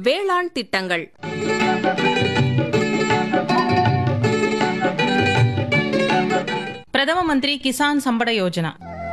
வேளாண் திட்டங்கள் பிரதம மந்திரி கிசான் சம்பட யோஜனா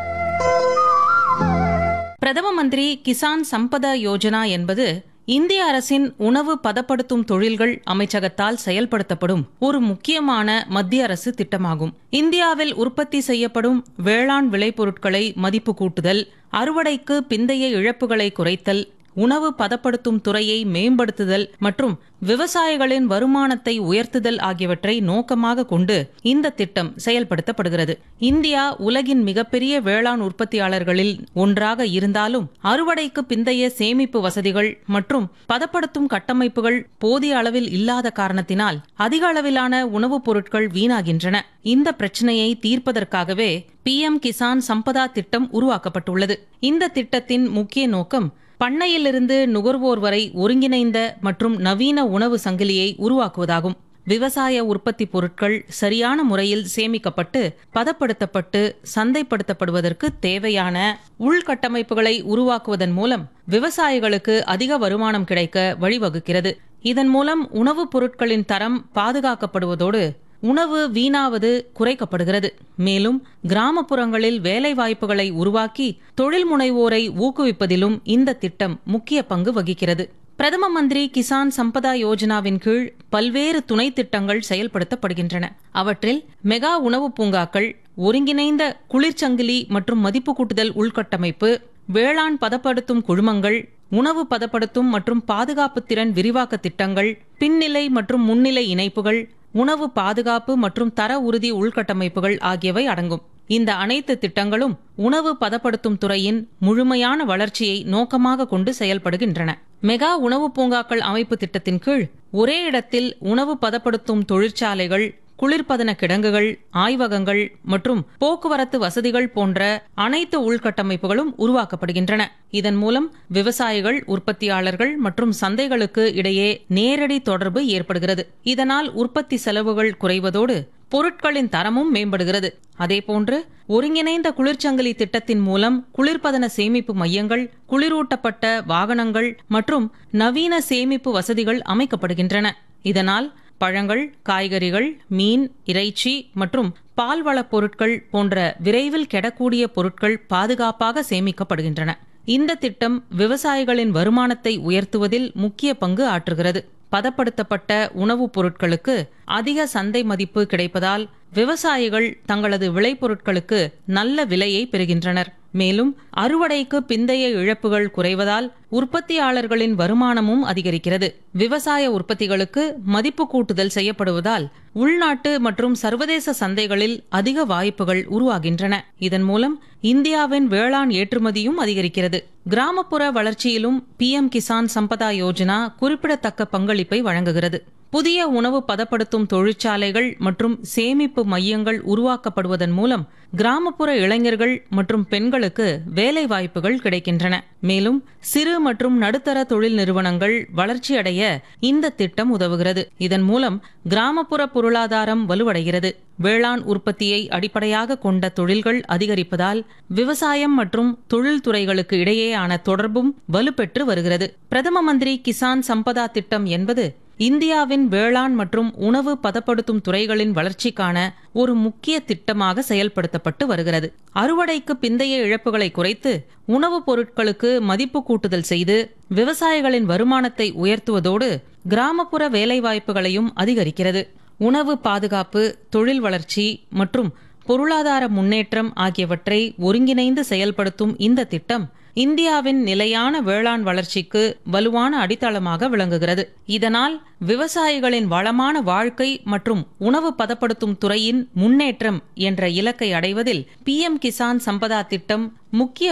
பிரதம மந்திரி கிசான் சம்பத யோஜனா என்பது இந்திய அரசின் உணவு பதப்படுத்தும் தொழில்கள் அமைச்சகத்தால் செயல்படுத்தப்படும் ஒரு முக்கியமான மத்திய அரசு திட்டமாகும் இந்தியாவில் உற்பத்தி செய்யப்படும் வேளாண் விளைபொருட்களை மதிப்பு கூட்டுதல் அறுவடைக்கு பிந்தைய இழப்புகளை குறைத்தல் உணவு பதப்படுத்தும் துறையை மேம்படுத்துதல் மற்றும் விவசாயிகளின் வருமானத்தை உயர்த்துதல் ஆகியவற்றை நோக்கமாக கொண்டு இந்த திட்டம் செயல்படுத்தப்படுகிறது இந்தியா உலகின் மிகப்பெரிய வேளாண் உற்பத்தியாளர்களில் ஒன்றாக இருந்தாலும் அறுவடைக்கு பிந்தைய சேமிப்பு வசதிகள் மற்றும் பதப்படுத்தும் கட்டமைப்புகள் போதிய அளவில் இல்லாத காரணத்தினால் அதிக அளவிலான உணவுப் பொருட்கள் வீணாகின்றன இந்த பிரச்சனையை தீர்ப்பதற்காகவே பிஎம் கிசான் சம்பதா திட்டம் உருவாக்கப்பட்டுள்ளது இந்த திட்டத்தின் முக்கிய நோக்கம் பண்ணையிலிருந்து நுகர்வோர் வரை ஒருங்கிணைந்த மற்றும் நவீன உணவு சங்கிலியை உருவாக்குவதாகும் விவசாய உற்பத்தி பொருட்கள் சரியான முறையில் சேமிக்கப்பட்டு பதப்படுத்தப்பட்டு சந்தைப்படுத்தப்படுவதற்கு தேவையான உள்கட்டமைப்புகளை உருவாக்குவதன் மூலம் விவசாயிகளுக்கு அதிக வருமானம் கிடைக்க வழிவகுக்கிறது இதன் மூலம் உணவுப் பொருட்களின் தரம் பாதுகாக்கப்படுவதோடு உணவு வீணாவது குறைக்கப்படுகிறது மேலும் கிராமப்புறங்களில் வேலைவாய்ப்புகளை உருவாக்கி தொழில் முனைவோரை ஊக்குவிப்பதிலும் இந்த திட்டம் முக்கிய பங்கு வகிக்கிறது பிரதம மந்திரி கிசான் சம்பதா யோஜனாவின் கீழ் பல்வேறு துணை திட்டங்கள் செயல்படுத்தப்படுகின்றன அவற்றில் மெகா உணவு பூங்காக்கள் ஒருங்கிணைந்த குளிர்ச்சங்கிலி மற்றும் மதிப்பு கூட்டுதல் உள்கட்டமைப்பு வேளாண் பதப்படுத்தும் குழுமங்கள் உணவு பதப்படுத்தும் மற்றும் பாதுகாப்பு திறன் விரிவாக்க திட்டங்கள் பின்னிலை மற்றும் முன்னிலை இணைப்புகள் உணவு பாதுகாப்பு மற்றும் தர உறுதி உள்கட்டமைப்புகள் ஆகியவை அடங்கும் இந்த அனைத்து திட்டங்களும் உணவு பதப்படுத்தும் துறையின் முழுமையான வளர்ச்சியை நோக்கமாக கொண்டு செயல்படுகின்றன மெகா உணவு பூங்காக்கள் அமைப்பு திட்டத்தின் கீழ் ஒரே இடத்தில் உணவு பதப்படுத்தும் தொழிற்சாலைகள் குளிர்பதன கிடங்குகள் ஆய்வகங்கள் மற்றும் போக்குவரத்து வசதிகள் போன்ற அனைத்து உள்கட்டமைப்புகளும் உருவாக்கப்படுகின்றன இதன் மூலம் விவசாயிகள் உற்பத்தியாளர்கள் மற்றும் சந்தைகளுக்கு இடையே நேரடி தொடர்பு ஏற்படுகிறது இதனால் உற்பத்தி செலவுகள் குறைவதோடு பொருட்களின் தரமும் மேம்படுகிறது அதேபோன்று ஒருங்கிணைந்த குளிர்ச்சங்கிலி திட்டத்தின் மூலம் குளிர்பதன சேமிப்பு மையங்கள் குளிரூட்டப்பட்ட வாகனங்கள் மற்றும் நவீன சேமிப்பு வசதிகள் அமைக்கப்படுகின்றன இதனால் பழங்கள் காய்கறிகள் மீன் இறைச்சி மற்றும் பால்வளப் பொருட்கள் போன்ற விரைவில் கெடக்கூடிய பொருட்கள் பாதுகாப்பாக சேமிக்கப்படுகின்றன இந்த திட்டம் விவசாயிகளின் வருமானத்தை உயர்த்துவதில் முக்கிய பங்கு ஆற்றுகிறது பதப்படுத்தப்பட்ட உணவுப் பொருட்களுக்கு அதிக சந்தை மதிப்பு கிடைப்பதால் விவசாயிகள் தங்களது விளைபொருட்களுக்கு நல்ல விலையை பெறுகின்றனர் மேலும் அறுவடைக்கு பிந்தைய இழப்புகள் குறைவதால் உற்பத்தியாளர்களின் வருமானமும் அதிகரிக்கிறது விவசாய உற்பத்திகளுக்கு மதிப்பு கூட்டுதல் செய்யப்படுவதால் உள்நாட்டு மற்றும் சர்வதேச சந்தைகளில் அதிக வாய்ப்புகள் உருவாகின்றன இதன் மூலம் இந்தியாவின் வேளாண் ஏற்றுமதியும் அதிகரிக்கிறது கிராமப்புற வளர்ச்சியிலும் பிஎம் கிசான் சம்பதா யோஜனா குறிப்பிடத்தக்க பங்களிப்பை வழங்குகிறது புதிய உணவு பதப்படுத்தும் தொழிற்சாலைகள் மற்றும் சேமிப்பு மையங்கள் உருவாக்கப்படுவதன் மூலம் கிராமப்புற இளைஞர்கள் மற்றும் பெண்களுக்கு வேலை வாய்ப்புகள் கிடைக்கின்றன மேலும் சிறு மற்றும் நடுத்தர தொழில் நிறுவனங்கள் வளர்ச்சியடைய இந்த திட்டம் உதவுகிறது இதன் மூலம் கிராமப்புற பொருளாதாரம் வலுவடைகிறது வேளாண் உற்பத்தியை அடிப்படையாக கொண்ட தொழில்கள் அதிகரிப்பதால் விவசாயம் மற்றும் தொழில்துறைகளுக்கு இடையேயான தொடர்பும் வலுப்பெற்று வருகிறது பிரதம மந்திரி கிசான் சம்பதா திட்டம் என்பது இந்தியாவின் வேளாண் மற்றும் உணவு பதப்படுத்தும் துறைகளின் வளர்ச்சிக்கான ஒரு முக்கிய திட்டமாக செயல்படுத்தப்பட்டு வருகிறது அறுவடைக்கு பிந்தைய இழப்புகளை குறைத்து உணவுப் பொருட்களுக்கு மதிப்பு கூட்டுதல் செய்து விவசாயிகளின் வருமானத்தை உயர்த்துவதோடு கிராமப்புற வேலைவாய்ப்புகளையும் அதிகரிக்கிறது உணவு பாதுகாப்பு தொழில் வளர்ச்சி மற்றும் பொருளாதார முன்னேற்றம் ஆகியவற்றை ஒருங்கிணைந்து செயல்படுத்தும் இந்த திட்டம் இந்தியாவின் நிலையான வேளாண் வளர்ச்சிக்கு வலுவான அடித்தளமாக விளங்குகிறது இதனால் விவசாயிகளின் வளமான வாழ்க்கை மற்றும் உணவு பதப்படுத்தும் துறையின் முன்னேற்றம் என்ற இலக்கை அடைவதில் பிஎம் கிசான் சம்பதா திட்டம் முக்கிய